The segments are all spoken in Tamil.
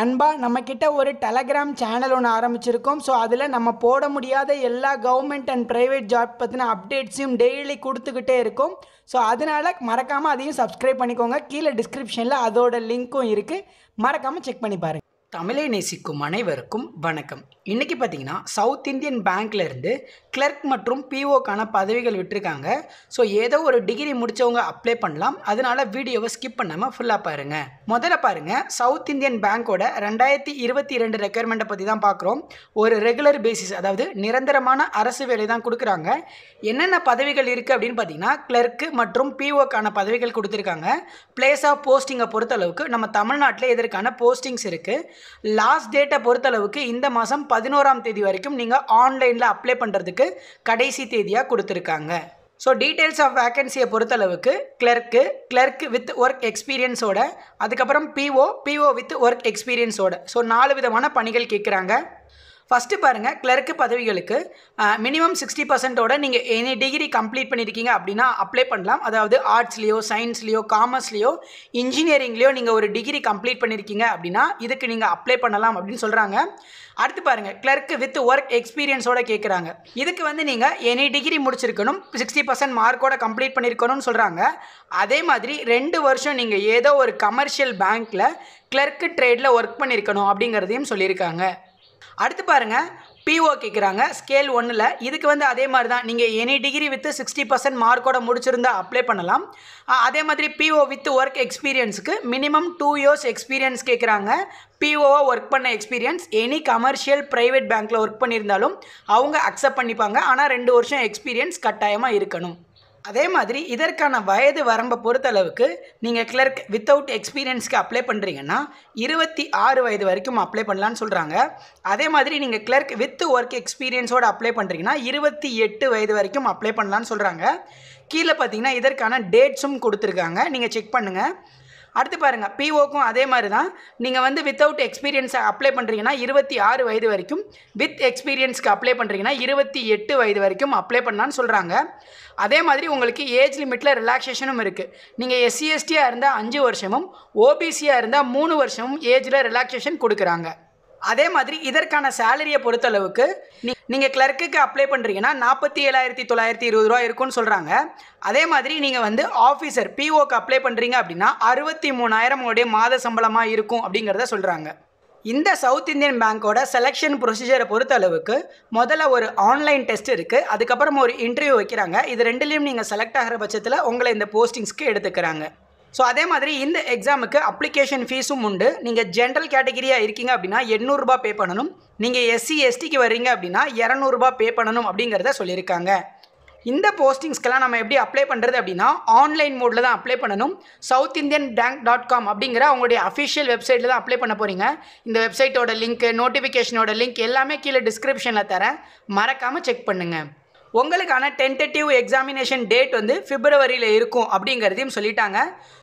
நண்பா நம்மக்கிட்ட ஒரு டெலகிராம் சேனல் ஒன்று ஆரம்பிச்சிருக்கோம் ஸோ அதில் நம்ம போட முடியாத எல்லா கவர்மெண்ட் அண்ட் ப்ரைவேட் ஜாப் பற்றின அப்டேட்ஸையும் டெய்லி கொடுத்துக்கிட்டே இருக்கோம் ஸோ அதனால் மறக்காமல் அதையும் சப்ஸ்கிரைப் பண்ணிக்கோங்க கீழே டிஸ்கிரிப்ஷனில் அதோட லிங்க்கும் இருக்குது மறக்காமல் செக் பண்ணி பாருங்கள் தமிழை நேசிக்கும் அனைவருக்கும் வணக்கம் இன்றைக்கி பார்த்தீங்கன்னா சவுத் இந்தியன் பேங்க்ல இருந்து கிளர்க் மற்றும் பிஓக்கான பதவிகள் விட்டுருக்காங்க ஸோ ஏதோ ஒரு டிகிரி முடித்தவங்க அப்ளை பண்ணலாம் அதனால வீடியோவை ஸ்கிப் பண்ணாமல் ஃபுல்லாக பாருங்கள் முதல்ல பாருங்கள் சவுத் இந்தியன் பேங்க்கோட ரெண்டாயிரத்தி இருபத்தி ரெண்டு ரெக்குயர்மெண்ட்டை பற்றி தான் பார்க்குறோம் ஒரு ரெகுலர் பேசிஸ் அதாவது நிரந்தரமான அரசு வேலை தான் கொடுக்குறாங்க என்னென்ன பதவிகள் இருக்குது அப்படின்னு பார்த்தீங்கன்னா கிளர்க்கு மற்றும் பிஓக்கான பதவிகள் கொடுத்துருக்காங்க பிளேஸ் ஆஃப் போஸ்டிங்கை பொறுத்தளவுக்கு நம்ம தமிழ்நாட்டில் இதற்கான போஸ்டிங்ஸ் இருக்குது லாஸ்ட் டேட்டை பொறுத்தளவுக்கு இந்த மாதம் பதினோராம் தேதி வரைக்கும் நீங்கள் ஆன்லைனில் அப்ளை பண்ணுறதுக்கு கடைசி தேதியாக கொடுத்துருக்காங்க ஸோ டீட்டெயில்ஸ் ஆஃப் வேக்கன்சியை பொறுத்தளவுக்கு கிளர்க்கு கிளர்க் வித் ஒர்க் எக்ஸ்பீரியன்ஸோட அதுக்கப்புறம் பிஓ பிஓ வித் ஒர்க் எக்ஸ்பீரியன்ஸோட ஸோ நாலு விதமான பணிகள் கேட்குறாங்க ஃபஸ்ட்டு பாருங்கள் கிளர்க்கு பதவிகளுக்கு மினிமம் சிக்ஸ்டி பர்சன்ட்டோட நீங்கள் எனி டிகிரி கம்ப்ளீட் பண்ணியிருக்கீங்க அப்படின்னா அப்ளை பண்ணலாம் அதாவது ஆர்ட்ஸ்லேயோ சயின்ஸ்லேயோ காமர்ஸ்லேயோ இன்ஜினியரிங்லேயோ நீங்கள் ஒரு டிகிரி கம்ப்ளீட் பண்ணியிருக்கீங்க அப்படின்னா இதுக்கு நீங்கள் அப்ளை பண்ணலாம் அப்படின்னு சொல்கிறாங்க அடுத்து பாருங்கள் கிளர்க்கு வித் ஒர்க் எக்ஸ்பீரியன்ஸோட கேட்குறாங்க இதுக்கு வந்து நீங்கள் எனி டிகிரி முடிச்சிருக்கணும் சிக்ஸ்டி பர்சன்ட் மார்க்கோட கம்ப்ளீட் பண்ணியிருக்கணும்னு சொல்கிறாங்க அதே மாதிரி ரெண்டு வருஷம் நீங்கள் ஏதோ ஒரு கமர்ஷியல் பேங்க்கில் கிளர்க்கு ட்ரேடில் ஒர்க் பண்ணியிருக்கணும் அப்படிங்கிறதையும் சொல்லியிருக்காங்க அடுத்து பாருங்கள் பிஓ கேட்குறாங்க ஸ்கேல் ஒன்றில் இதுக்கு வந்து அதே மாதிரி தான் நீங்கள் any degree with sixty percent மார்க்கோட முடிச்சிருந்தா அப்ளை பண்ணலாம் அதே மாதிரி பிஓ வித் ஒர்க் எக்ஸ்பீரியன்ஸுக்கு மினிமம் டூ இயர்ஸ் எக்ஸ்பீரியன்ஸ் கேட்குறாங்க பிஓவாக ஒர்க் பண்ண எக்ஸ்பீரியன்ஸ் எனி கமர்ஷியல் ப்ரைவேட் பேங்க்கில் ஒர்க் பண்ணியிருந்தாலும் அவங்க அக்செப்ட் பண்ணிப்பாங்க ஆனால் ரெண்டு வருஷம் எக்ஸ்பீரியன்ஸ் கட்டாயமாக இருக்கணும் அதே மாதிரி இதற்கான வயது வரம்பை பொறுத்தளவுக்கு நீங்கள் கிளர்க் வித்தவுட் எக்ஸ்பீரியன்ஸ்க்கு அப்ளை பண்ணுறீங்கன்னா இருபத்தி ஆறு வயது வரைக்கும் அப்ளை பண்ணலான்னு சொல்கிறாங்க அதே மாதிரி நீங்கள் கிளர்க் வித் ஒர்க் எக்ஸ்பீரியன்ஸோடு அப்ளை பண்ணுறீங்கன்னா இருபத்தி எட்டு வயது வரைக்கும் அப்ளை பண்ணலான்னு சொல்கிறாங்க கீழே பார்த்தீங்கன்னா இதற்கான டேட்ஸும் கொடுத்துருக்காங்க நீங்கள் செக் பண்ணுங்கள் அடுத்து பாருங்கள் பிஓக்கும் அதே மாதிரி தான் நீங்கள் வந்து வித்தவுட் எக்ஸ்பீரியன்ஸை அப்ளை பண்ணுறீங்கன்னா இருபத்தி ஆறு வயது வரைக்கும் வித் எக்ஸ்பீரியன்ஸ்க்கு அப்ளை பண்ணுறீங்கன்னா இருபத்தி எட்டு வயது வரைக்கும் அப்ளை பண்ணலான்னு சொல்கிறாங்க அதே மாதிரி உங்களுக்கு ஏஜ் லிமிட்டில் ரிலாக்ஸேஷனும் இருக்குது நீங்கள் எஸ்சி எஸ்டியாக இருந்தால் அஞ்சு வருஷமும் ஓபிசியாக இருந்தால் மூணு வருஷமும் ஏஜில் ரிலாக்ஸேஷன் கொடுக்குறாங்க அதே மாதிரி இதற்கான சேலரியை பொறுத்தளவுக்கு நீ நீங்கள் கிளர்க்குக்கு அப்ளை பண்ணுறீங்கன்னா நாற்பத்தி ஏழாயிரத்தி தொள்ளாயிரத்தி இருபது ரூபா இருக்கும்னு சொல்கிறாங்க அதே மாதிரி நீங்கள் வந்து ஆஃபீஸர் பிஓக்கு அப்ளை பண்ணுறீங்க அப்படின்னா அறுபத்தி மூணாயிரம் உங்களுடைய மாத சம்பளமாக இருக்கும் அப்படிங்கிறத சொல்கிறாங்க இந்த சவுத் இந்தியன் பேங்க்கோட செலெக்ஷன் ப்ரொசீஜரை பொறுத்த அளவுக்கு முதல்ல ஒரு ஆன்லைன் டெஸ்ட் இருக்குது அதுக்கப்புறம் ஒரு இன்டர்வியூ வைக்கிறாங்க இது ரெண்டுலேயும் நீங்கள் செலக்ட் ஆகிற பட்சத்தில் உங்களை இந்த போஸ்டிங்ஸ்க்கு எடுத்துக்கிறாங்க ஸோ அதே மாதிரி இந்த எக்ஸாமுக்கு அப்ளிகேஷன் ஃபீஸும் உண்டு நீங்கள் ஜென்ரல் கேட்டகிரியாக இருக்கீங்க அப்படின்னா எண்ணூறுரூபா பே பண்ணணும் நீங்கள் எஸ்சி எஸ்டிக்கு வர்றீங்க அப்படின்னா இரநூறுபா பே பண்ணணும் அப்படிங்கிறத சொல்லியிருக்காங்க இந்த போஸ்டிங்ஸ்க்கெல்லாம் நம்ம எப்படி அப்ளை பண்ணுறது அப்படின்னா ஆன்லைன் மோடில் தான் அப்ளை பண்ணணும் South Indian bank dot com அப்படிங்கிற அவங்களுடைய அஃபிஷியல் வெப்சைட்டில் தான் அப்ளை பண்ண போகிறீங்க இந்த வெப்சைட்டோட லிங்க் நோட்டிஃபிகேஷனோட லிங்க் எல்லாமே கீழே டிஸ்கிரிப்ஷனில் தரேன் மறக்காமல் செக் பண்ணுங்கள் உங்களுக்கான டென்டேட்டிவ் எக்ஸாமினேஷன் டேட் வந்து பிப்ரவரியில் இருக்கும் அப்படிங்கிறதையும் சொல்லிட்டாங்க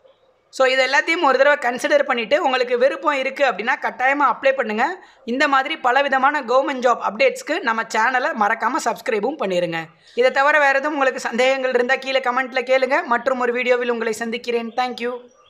ஸோ இது எல்லாத்தையும் ஒரு தடவை கன்சிடர் பண்ணிவிட்டு உங்களுக்கு விருப்பம் இருக்குது அப்படின்னா கட்டாயமாக அப்ளை பண்ணுங்கள் இந்த மாதிரி பலவிதமான கவர்மெண்ட் ஜாப் அப்டேட்ஸ்க்கு நம்ம சேனலை மறக்காமல் சப்ஸ்கிரைபும் பண்ணிடுங்க இதை தவிர வேறு எதுவும் உங்களுக்கு சந்தேகங்கள் இருந்தால் கீழே கமெண்ட்டில் கேளுங்க மற்றும் ஒரு வீடியோவில் உங்களை சந்திக்கிறேன் தேங்க்யூ